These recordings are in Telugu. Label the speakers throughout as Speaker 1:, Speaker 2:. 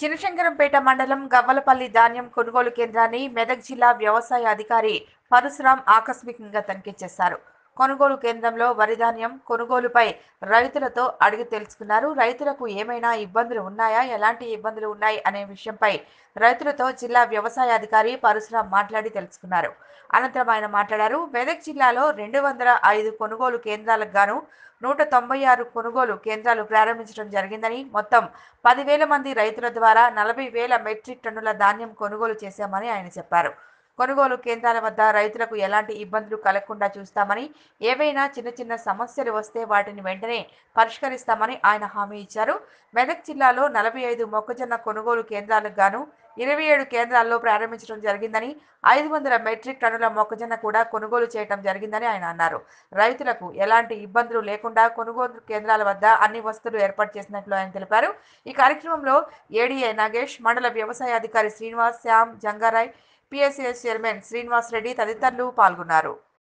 Speaker 1: చినశంకరంపేట మండలం గవ్వలపల్లి ధాన్యం కొనుగోలు కేంద్రాన్ని మెదక్ జిల్లా వ్యవసాయ అధికారి పరశురాం ఆకస్మికంగా తనిఖీ చేశారు కొనుగోలు కేంద్రంలో వరి ధాన్యం కొనుగోలుపై రైతులతో అడిగి తెలుసుకున్నారు రైతులకు ఏమైనా ఇబ్బందులు ఉన్నాయా ఎలాంటి ఇబ్బందులు ఉన్నాయి అనే విషయంపై రైతులతో జిల్లా వ్యవసాయ అధికారి పరశురాం మాట్లాడి తెలుసుకున్నారు అనంతరం ఆయన మాట్లాడారు మెదక్ జిల్లాలో రెండు వందల ఐదు కొనుగోలు కేంద్రాలకు గాను నూట తొంభై ఆరు కొనుగోలు కేంద్రాలు ప్రారంభించడం జరిగిందని మొత్తం పదివేల మంది రైతుల ద్వారా నలభై వేల మెట్రిక్ టన్నుల ధాన్యం కొనుగోలు చేశామని ఆయన చెప్పారు కొనుగోలు కేంద్రాల వద్ద రైతులకు ఎలాంటి ఇబ్బందులు కలగకుండా చూస్తామని ఏవైనా చిన్న చిన్న సమస్యలు వస్తే వాటిని వెంటనే పరిష్కరిస్తామని ఆయన హామీ ఇచ్చారు మెదక్ జిల్లాలో నలభై ఐదు మొక్కజొన్న కొనుగోలు కేంద్రాలకు గాను ఇరవై ఏడు కేంద్రాల్లో ప్రారంభించడం జరిగిందని ఐదు వందల మెట్రిక్ టన్నుల మొక్కజొన్న కూడా కొనుగోలు చేయడం జరిగిందని ఆయన అన్నారు రైతులకు ఎలాంటి ఇబ్బందులు లేకుండా కొనుగోలు కేంద్రాల వద్ద అన్ని వస్తువులు ఏర్పాటు చేసినట్లు ఆయన తెలిపారు ఈ కార్యక్రమంలో ఏడీఏ నాగేష్ మండల వ్యవసాయ అధికారి శ్రీనివాస్ శ్యామ్ జంగారాయ్ పిఎస్సిఎస్ చైర్మన్ శ్రీనివాస్ రెడ్డి తదితరులు పాల్గొన్నారు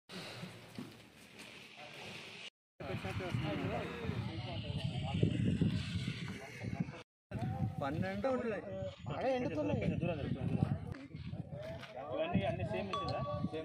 Speaker 2: పన్నెండు ఉన్నాయి
Speaker 3: ఇవన్నీ అన్ని సేమ్ ఇచ్చిందా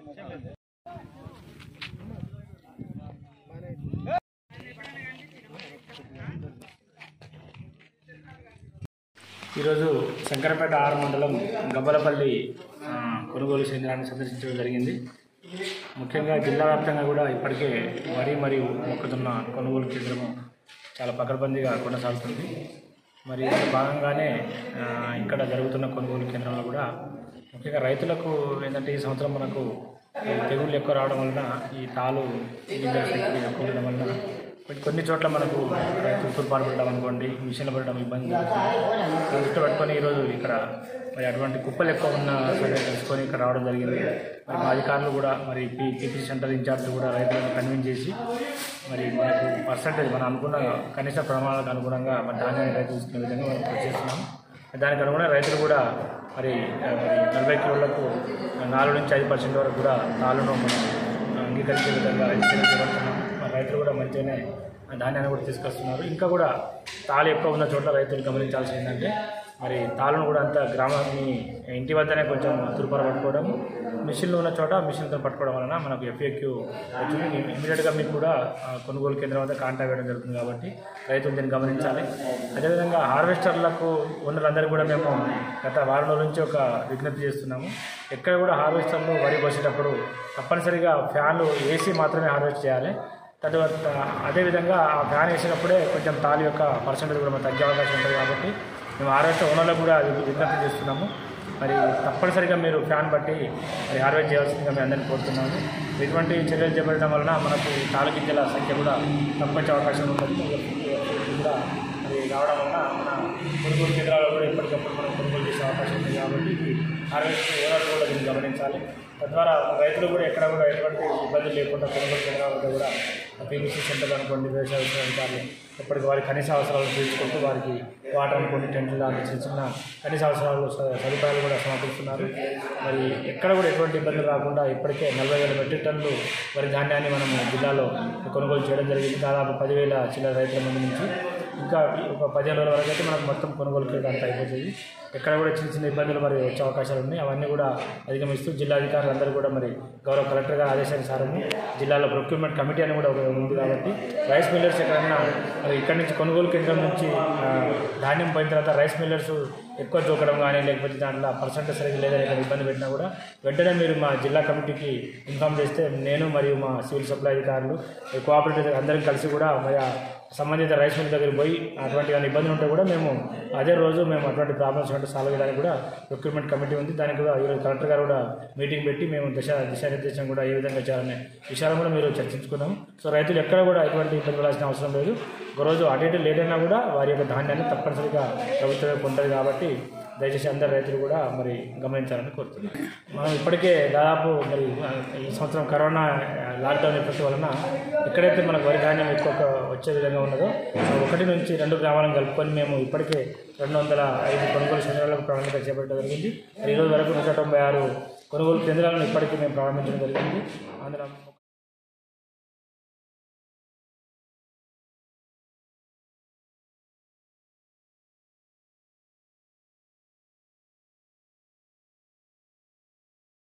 Speaker 3: ఈరోజు శంకరపేట ఆరు మండలం గబ్బలపల్లి ఆ, కొనుగోలు కేంద్రాన్ని సందర్శించడం జరిగింది ముఖ్యంగా జిల్లా వ్యాప్తంగా కూడా ఇప్పటికే వరి మరియు మొక్కజొన్న కొనుగోలు కేంద్రము చాలా పకడ్బందీగా కొనసాగుతుంది మరి ఇందులో భాగంగానే ఆ, ఇక్కడ జరుగుతున్న కొనుగోలు కేంద్రంలో కూడా ముఖ్యంగా రైతులకు ఏంటంటే ఈ సంవత్సరం మనకు ఈ తెగుళ్ళు ఎక్కువ రావడం వలన ఈ తాలు గింజల శక్తి ఎక్కువ ఉండడం వలన కొన్ని కొన్ని చోట్ల మనకు రైతులు తుర్పాటు పడడం అనుకోండి మిషన్లు పడడం ఇబ్బంది జరుగుతుంది దృష్టి పెట్టుకొని ఈరోజు ఇక్కడ మరి అటువంటి కుప్పలు ఎక్కువ ఉన్న సరే తెలుసుకొని ఇక్కడ రావడం జరిగింది మరి మా అధికారులు కూడా మరి పీ పీపీ సెంటర్ ఇన్ఛార్జ్ కూడా రైతులను కన్విన్స్ చేసి మరి మనకు పర్సంటేజ్ మనం అనుకున్న కనీస ప్రమాణాలకు అనుగుణంగా మన ధాన్యాన్ని రైతు తీసుకునే విధంగా మనం కృషి చేస్తున్నాం దానికి అనుగుణంగా రైతులు కూడా మరి ఆ, మరి నలభై కిలోలకు నాలుగు నుంచి ఐదు పర్సెంట్ వరకు కూడా తాళ్ళను మనం అంగీకరించే విధంగా చర్యలు చేపడుతున్నాం మరి రైతులు కూడా మంచిగానే ఆ ధాన్యాన్ని కూడా తీసుకొస్తున్నారు ఇంకా కూడా తాళు ఎక్కువ ఉన్న చోట్ల రైతులు గమనించాల్సి ఏంటంటే మరి తాళ్ళను కూడా అంత గ్రామాన్ని ఇంటి వద్దనే కొంచెం తురుపర పట్టుకోవడం మిషన్లు ఉన్న చోట మిషన్తో పట్టుకోవడం వలన మనకు ఎఫ్ఏక్యూ వచ్చింది ఇమీడియట్గా మీకు కూడా ఆ, కొనుగోలు కేంద్రం వద్ద కాంటాక్ట్ వేయడం జరుగుతుంది కాబట్టి రైతులు దీన్ని గమనించాలి అదేవిధంగా హార్వెస్టర్లకు ఓనర్లందరికీ కూడా మేము గత వారం రోజుల నుంచి ఒక విజ్ఞప్తి చేస్తున్నాము ఎక్కడ కూడా హార్వెస్టర్లు వరి పోసేటప్పుడు తప్పనిసరిగా ఫ్యాన్లు ఏసీ మాత్రమే హార్వెస్ట్ చేయాలి తదుపరి అదేవిధంగా ఆ ఫ్యాన్ వేసినప్పుడే కొంచెం తాలి యొక్క పర్సంటేజ్ కూడా మనకు తగ్గే అవకాశం ఉంటుంది కాబట్టి మేము హార్వెస్టర్ ఓనర్లకు కూడా వి- విజ్ఞప్తి చేస్తున్నాము మరి తప్పనిసరిగా మీరు ఫ్యాన్ బట్టి మరి హార్వెస్ట్ చేయాల్సిందిగా మేము అందరినీ కోరుతున్నాము ఇటువంటి చర్యలు చేపట్టడం వలన మనకు తాళ గింజల సంఖ్య కూడా తక్కువచ్చే అవకాశం ఉంటుంది ఇది కూడా మరి రావడం వలన మన కొనుగోలు కేంద్రాల్లో కూడా ఎప్పటికప్పుడు మనం కొనుగోలు చేసే అవకాశం ఉంది కాబట్టి ఇది హార్వెస్ట్ ఓనర్ కూడా దీన్ని గమనించాలి తద్వారా రైతులు కూడా ఎక్కడ కూడా ఎటువంటి ఇబ్బందులు లేకుండా కొనుగోలు కేంద్రాల వద్ద కూడా పీవీసీ సెంటర్ అనుకోండి వ్యవసాయ విస్తరణ అధికారులు ఎప్పటికి వారి కనీస అవసరాలు తీర్చుకుంటూ వారికి వాటర్ అనుకోండి టెంట్లు లాంటి చిన్న చిన్న కనీస అవసరాలు స- సదుపాయాలు కూడా సమర్పిస్తున్నారు మరి ఎక్కడ కూడా ఎటువంటి ఇబ్బందులు రాకుండా ఇప్పటికే నలభై వేల మెట్రిక్ టన్నులు వరి ధాన్యాన్ని మనము జిల్లాలో కొనుగోలు చేయడం జరిగింది దాదాపు పదివేల చిల్లర రైతుల మంది నుంచి ఇంకా ఒక పదిహేను రోజుల వరకు అయితే మనకు మొత్తం కొనుగోలు కేంద్రం అంతా అయిపోతుంది ఎక్కడ కూడా చిన్న చిన్న ఇబ్బందులు మరి వచ్చే అవకాశాలు ఉన్నాయి అవన్నీ కూడా అధిగమిస్తూ జిల్లాధికారులు అందరూ కూడా మరి గౌరవ కలెక్టర్ గారి ఆదేశానుసారము జిల్లాలో ప్రొక్యూర్మెంట్ కమిటీ అని కూడా ఒక ఉంది కాబట్టి రైస్ మిల్లర్స్ ఎక్కడన్నా మరి ఇక్కడి నుంచి కొనుగోలు కేంద్రం నుంచి ఆ, ధాన్యం పోయిన తర్వాత రైస్ మిల్లర్స్ ఎక్కువ జోకడం కానీ లేకపోతే దాంట్లో పర్సంటేజ్ సరిగ్గా లేదా ఏదైనా ఇబ్బంది పెట్టినా కూడా వెంటనే మీరు మా జిల్లా కమిటీకి ఇన్ఫామ్ చేస్తే నేను మరియు మా సివిల్ సప్లై అధికారులు ఈ కోఆపరేటివ్ అందరం కలిసి కూడా మరి ఆ సంబంధిత రైస్ మిల్ దగ్గర పోయి అటువంటి ఏమైనా ఇబ్బందులు ఉంటే కూడా మేము అదే రోజు మేము అటువంటి ప్రాబ్లమ్స్ ఉంటే సాల్వ్ చేయడానికి కూడా ప్రొక్యూర్మెంట్ కమిటీ ఉంది దానికి కూడా ఈరోజు కలెక్టర్ గారు కూడా మీటింగ్ పెట్టి మేము దిశ దిశానిర్దేశం కూడా ఏ విధంగా చేయాలనే విషయాలు కూడా మీరు చర్చించుకున్నాం సో రైతులు ఎక్కడ కూడా ఎటువంటి ఇబ్బంది పడాల్సిన అవసరం లేదు ఒక రోజు అటు ఇటు లేట్ అయినా కూడా వారి యొక్క ధాన్యాన్ని తప్పనిసరిగా ప్రభుత్వమే కొంటుంది కాబట్టి దయచేసి అందరు రైతులు కూడా మరి గమనించాలని కోరుతున్నాను మనం ఇప్పటికే దాదాపు మరి ఆ, ఈ సంవత్సరం కరోనా ఆ, లాక్డౌన్ ఎఫెక్ట్ వలన ఎక్కడైతే మనకు వరి ధాన్యం ఎక్కువ వచ్చే విధంగా ఉన్నదో ఆ ఒకటి నుంచి రెండు గ్రామాలను కలుపుకొని మేము ఇప్పటికే రెండు వందల ఐదు కొనుగోలు కేంద్రాలకు ప్రారంభించ చేపట్టడం జరిగింది మరి ఈ రోజు వరకు నూట తొంభై ఆరు కొనుగోలు కేంద్రాలను ఇప్పటికీ మేము ప్రారంభించడం జరిగింది అందులో